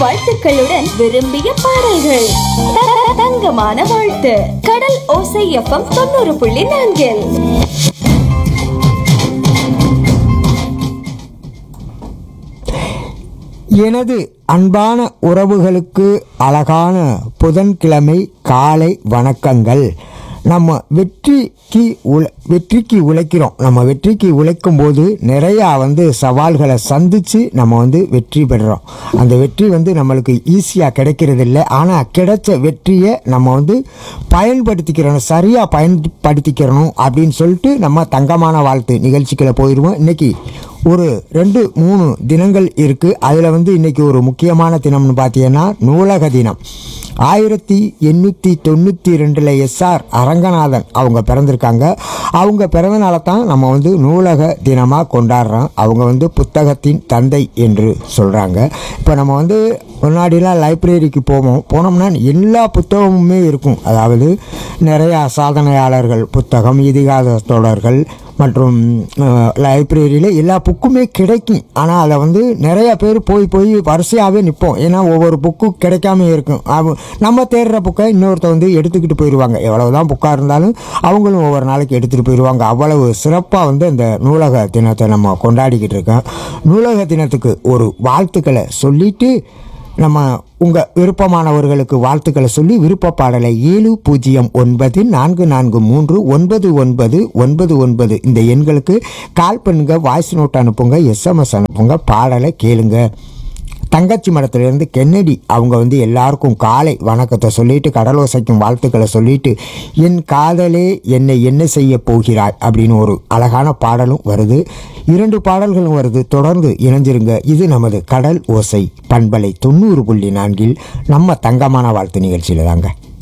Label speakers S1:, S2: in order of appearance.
S1: வாழ்த்துக்களுடன் விரும்பிய பாடல்கள் த- தங்கமான வாழ்த்து கடல் ஓசை எஃப்எம் தொண்ணூறு புள்ளி நான்கில்
S2: எனது அன்பான உறவுகளுக்கு அழகான புதன்கிழமை காலை வணக்கங்கள் நம்ம வெற்றிக்கு உழ வெற்றிக்கு உழைக்கிறோம் நம்ம வெற்றிக்கு உழைக்கும் போது நிறையா வந்து சவால்களை சந்தித்து நம்ம வந்து வெற்றி பெறுறோம் அந்த வெற்றி வந்து நம்மளுக்கு ஈஸியாக கிடைக்கிறது இல்லை ஆனால் கிடைச்ச வெற்றியை நம்ம வந்து பயன்படுத்திக்கிறணும் சரியாக பயன்படுத்திக்கிறணும் அப்படின்னு சொல்லிட்டு நம்ம தங்கமான வாழ்த்து நிகழ்ச்சிக்குள்ள போயிடுவோம் இன்னைக்கு ஒரு ரெண்டு மூணு தினங்கள் இருக்குது அதில் வந்து இன்றைக்கி ஒரு முக்கியமான தினம்னு பார்த்தீங்கன்னா நூலக தினம் ஆயிரத்தி எண்ணூற்றி தொண்ணூற்றி ரெண்டில் எஸ்ஆர் அரங்கநாதன் அவங்க பிறந்திருக்காங்க அவங்க பிறந்தநாளை தான் நம்ம வந்து நூலக தினமாக கொண்டாடுறோம் அவங்க வந்து புத்தகத்தின் தந்தை என்று சொல்கிறாங்க இப்போ நம்ம வந்து முன்னாடிலாம் லைப்ரரிக்கு போவோம் போனோம்னா எல்லா புத்தகமுமே இருக்கும் அதாவது நிறையா சாதனையாளர்கள் புத்தகம் இதிகாச தொடர்கள் மற்றும் லைப்ரரியில் எல்லா புக்குமே கிடைக்கும் ஆனால் அதை வந்து நிறைய பேர் போய் போய் வரிசையாகவே நிற்போம் ஏன்னா ஒவ்வொரு புக்கும் கிடைக்காம இருக்கும் அவ- நம்ம தேடுற புக்கை இன்னொருத்த வந்து எடுத்துக்கிட்டு போயிடுவாங்க எவ்வளவு தான் புக்காக இருந்தாலும் அவங்களும் ஒவ்வொரு நாளைக்கு எடுத்துகிட்டு போயிடுவாங்க அவ்வளவு சிறப்பாக வந்து அந்த நூலக தினத்தை நம்ம கொண்டாடிக்கிட்டு இருக்கோம் நூலக தினத்துக்கு ஒரு வாழ்த்துக்களை சொல்லிட்டு நம்ம உங்கள் விருப்பமானவர்களுக்கு வாழ்த்துக்களை சொல்லி விருப்ப பாடலை ஏழு பூஜ்ஜியம் ஒன்பது நான்கு நான்கு மூன்று ஒன்பது ஒன்பது ஒன்பது ஒன்பது இந்த எண்களுக்கு கால் பண்ணுங்க வாய்ஸ் நோட் அனுப்புங்க எஸ்எம்எஸ் அனுப்புங்க பாடலை கேளுங்க தங்கச்சி மடத்துலேருந்து கென்னடி அவங்க வந்து எல்லாருக்கும் காலை வணக்கத்தை சொல்லிட்டு கடலோசைக்கும் வாழ்த்துக்களை சொல்லிட்டு என் காதலே என்னை என்ன செய்ய போகிறாய் அப்படின்னு ஒரு அழகான பாடலும் வருது இரண்டு பாடல்களும் வருது தொடர்ந்து இணைஞ்சிருங்க இது நமது கடல் ஓசை பண்பலை தொண்ணூறு புள்ளி நான்கில் நம்ம தங்கமான வாழ்த்து நிகழ்ச்சியில் தாங்க